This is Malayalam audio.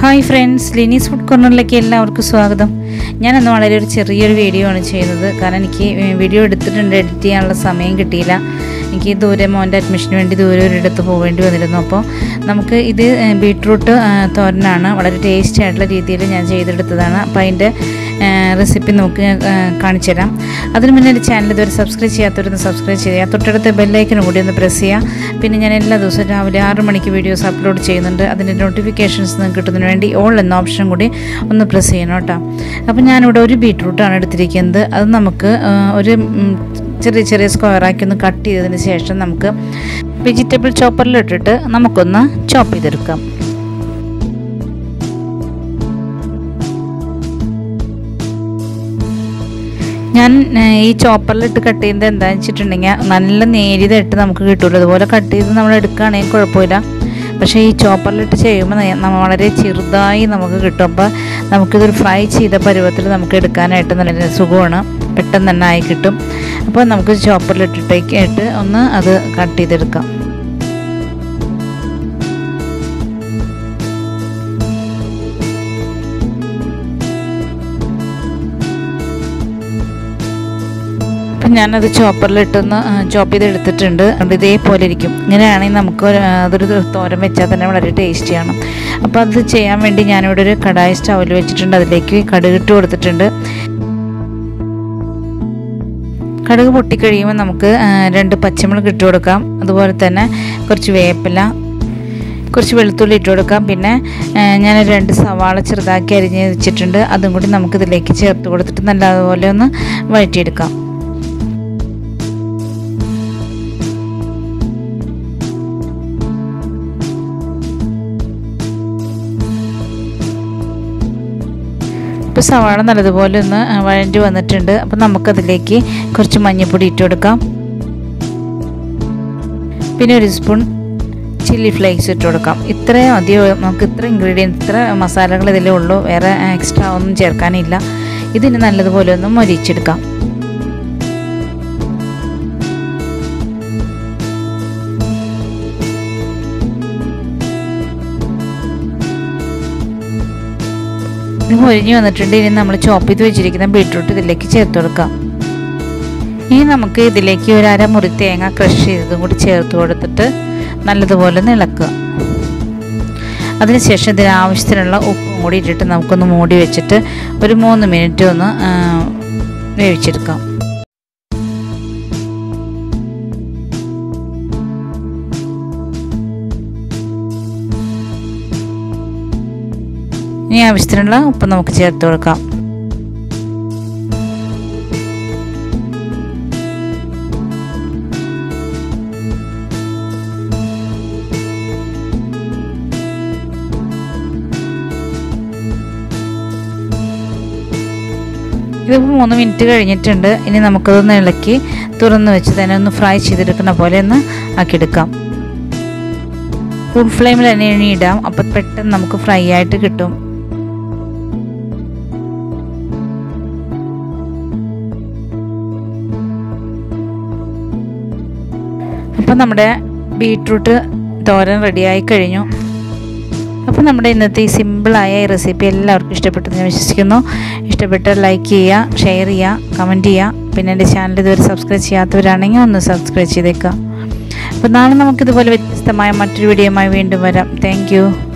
ഹായ് ഫ്രണ്ട്സ് ലിനീസ് ഫുഡ് കോർണറിലേക്ക് എല്ലാവർക്കും സ്വാഗതം ഞാൻ ഇന്ന് വളരെ ഒരു ചെറിയൊരു വീഡിയോ ആണ് ചെയ്യുന്നത് കാരണം എനിക്ക് വീഡിയോ എടുത്തിട്ടുണ്ട് എഡിറ്റ് ചെയ്യാനുള്ള സമയം കിട്ടിയില്ല എനിക്ക് ദൂരെ മോൻ്റെ അഡ്മിഷന് വേണ്ടി ദൂരെ ഒരിടത്ത് പോവേണ്ടി വന്നിരുന്നു അപ്പോൾ നമുക്ക് ഇത് ബീട്രൂട്ട് തോരനാണ് വളരെ ടേസ്റ്റി ആയിട്ടുള്ള രീതിയിൽ ഞാൻ ചെയ്തെടുത്തതാണ് അപ്പോൾ അതിൻ്റെ റെസിപ്പി നമുക്ക് ഞാൻ കാണിച്ചു തരാം അതിന് മുന്നേ എൻ്റെ ചാനൽ ഇതുവരെ സബ്സ്ക്രൈബ് ചെയ്യാത്തവരൊന്ന് സബ്സ്ക്രൈബ് ചെയ്യുക തൊട്ടടുത്ത ബെല്ലൈക്കനും കൂടി ഒന്ന് പ്രസ് ചെയ്യുക പിന്നെ ഞാൻ എല്ലാ ദിവസവും രാവിലെ ആറ് മണിക്ക് വീഡിയോസ് അപ്ലോഡ് ചെയ്യുന്നുണ്ട് അതിൻ്റെ നോട്ടിഫിക്കേഷൻസ് നിങ്ങൾക്ക് കിട്ടുന്നതിന് വേണ്ടി ഓൾ എന്ന ഓപ്ഷൻ കൂടി ഒന്ന് പ്രസ് ചെയ്യണം കേട്ടോ അപ്പോൾ ഞാനിവിടെ ഒരു ബീട്രൂട്ടാണ് എടുത്തിരിക്കുന്നത് അത് നമുക്ക് ഒരു ചെറിയ ചെറിയ സ്ക്വയറാക്കി ഒന്ന് കട്ട് ചെയ്തതിന് ശേഷം നമുക്ക് വെജിറ്റബിൾ ചോപ്പറിലിട്ടിട്ട് നമുക്കൊന്ന് ചോപ്പ് ചെയ്തെടുക്കാം ഞാൻ ഈ ചോപ്പറിലിട്ട് കട്ട് ചെയ്യുന്നത് എന്താണെന്ന് വെച്ചിട്ടുണ്ടെങ്കിൽ നല്ല നേരിയതായിട്ട് നമുക്ക് കിട്ടുമല്ലോ അതുപോലെ കട്ട് ചെയ്ത് നമ്മൾ എടുക്കുകയാണെങ്കിൽ കുഴപ്പമില്ല പക്ഷേ ഈ ചോപ്പറിലിട്ട് ചെയ്യുമ്പോൾ നമ്മൾ വളരെ ചെറുതായി നമുക്ക് കിട്ടും അപ്പോൾ നമുക്കിതൊരു ഫ്രൈ ചെയ്ത പരുവത്തിൽ നമുക്ക് എടുക്കാനായിട്ട് നല്ല സുഖമാണ് പെട്ടെന്ന് തന്നെ ആയി കിട്ടും അപ്പോൾ നമുക്ക് ചോപ്പറിലിട്ടിട്ടേക്കായിട്ട് ഒന്ന് അത് കട്ട് ചെയ്തെടുക്കാം അപ്പം ഞാനത് ചോപ്പറിലിട്ടൊന്ന് ചോപ്പ് ചെയ്ത് എടുത്തിട്ടുണ്ട് അതുകൊണ്ട് ഇതേപോലെ ഇരിക്കും ഇങ്ങനെയാണെങ്കിൽ നമുക്ക് അതൊരു തോരൻ വെച്ചാൽ തന്നെ വളരെ ടേസ്റ്റിയാണ് അപ്പോൾ അത് ചെയ്യാൻ വേണ്ടി ഞാനിവിടെ ഒരു കടായി സ്റ്റൗവിൽ വെച്ചിട്ടുണ്ട് അതിലേക്ക് കടുകിട്ട് കൊടുത്തിട്ടുണ്ട് കടുക് പൊട്ടിക്കഴിയുമ്പോൾ നമുക്ക് രണ്ട് പച്ചമുളക് ഇട്ട് കൊടുക്കാം അതുപോലെ തന്നെ കുറച്ച് വേപ്പില കുറച്ച് വെളുത്തുള്ളി ഇട്ട് കൊടുക്കാം പിന്നെ ഞാൻ രണ്ട് സവാള ചെറുതാക്കി അരിഞ്ഞ് വെച്ചിട്ടുണ്ട് അതും കൂടി നമുക്കിതിലേക്ക് ചേർത്ത് കൊടുത്തിട്ട് നല്ലതുപോലെ ഒന്ന് വഴറ്റിയെടുക്കാം ഇപ്പോൾ സവാള നല്ലതുപോലെ ഒന്ന് വഴഞ്ഞു വന്നിട്ടുണ്ട് അപ്പോൾ നമുക്കതിലേക്ക് കുറച്ച് മഞ്ഞൾപ്പൊടി ഇട്ട് കൊടുക്കാം പിന്നെ ഒരു സ്പൂൺ ചില്ലി ഫ്ലേക്സ് ഇട്ട് കൊടുക്കാം ഇത്രയും അധികം നമുക്ക് ഇത്ര ഇൻഗ്രീഡിയൻസ് ഇത്ര മസാലകൾ ഇതിലേ ഉള്ളൂ വേറെ എക്സ്ട്രാ ഒന്നും ചേർക്കാനില്ല ഇതിന് നല്ലതുപോലെ ഒന്ന് മൊരിച്ചെടുക്കാം മൊരിഞ്ഞ് വന്നിട്ടുണ്ട് ഇനി നമ്മൾ ചോപ്പ് ചെയ്ത് വെച്ചിരിക്കുന്ന ബീട്രൂട്ട് ഇതിലേക്ക് ചേർത്ത് കൊടുക്കാം ഇനി നമുക്ക് ഇതിലേക്ക് ഒരു അരമുറി തേങ്ങ ക്രഷ് ചെയ്തതും കൂടി ചേർത്ത് കൊടുത്തിട്ട് നല്ലതുപോലെ ഒന്ന് ഇളക്കുക അതിനുശേഷം ഇതിന് ആവശ്യത്തിനുള്ള ഉപ്പും കൂടി ഇട്ടിട്ട് നമുക്കൊന്ന് മൂടി വെച്ചിട്ട് ഒരു മൂന്ന് മിനിറ്റ് ഒന്ന് വേവിച്ചെടുക്കാം ഇനി ആവശ്യത്തിനുള്ള ഉപ്പ് നമുക്ക് ചേർത്ത് കൊടുക്കാം ഇതിപ്പോൾ മൂന്ന് മിനിറ്റ് കഴിഞ്ഞിട്ടുണ്ട് ഇനി നമുക്കതൊന്ന് ഇളക്കി തുറന്ന് വെച്ച് തന്നെ ഒന്ന് ഫ്രൈ ചെയ്തെടുക്കുന്ന പോലെ ഒന്ന് ആക്കിയെടുക്കാം ഫുൾ ഫ്ലെയിമിൽ തന്നെ ഇനി ഇടാം അപ്പം പെട്ടെന്ന് നമുക്ക് ഫ്രൈ ആയിട്ട് കിട്ടും അപ്പം നമ്മുടെ ബീട്രൂട്ട് തോരൻ റെഡിയായി കഴിഞ്ഞു അപ്പോൾ നമ്മുടെ ഇന്നത്തെ ഈ സിമ്പിളായ ഈ റെസിപ്പി എല്ലാവർക്കും ഇഷ്ടപ്പെട്ടെന്ന് ഞാൻ വിശ്വസിക്കുന്നു ഇഷ്ടപ്പെട്ടാൽ ലൈക്ക് ചെയ്യുക ഷെയർ ചെയ്യുക കമൻറ്റ് ചെയ്യുക പിന്നെ എൻ്റെ ചാനൽ ഇതുവരെ സബ്സ്ക്രൈബ് ചെയ്യാത്തവരാണെങ്കിൽ ഒന്ന് സബ്സ്ക്രൈബ് ചെയ്തേക്കുക അപ്പോൾ നാളെ നമുക്കിതുപോലെ വ്യത്യസ്തമായ മറ്റൊരു വീഡിയോയുമായി വീണ്ടും വരാം താങ്ക്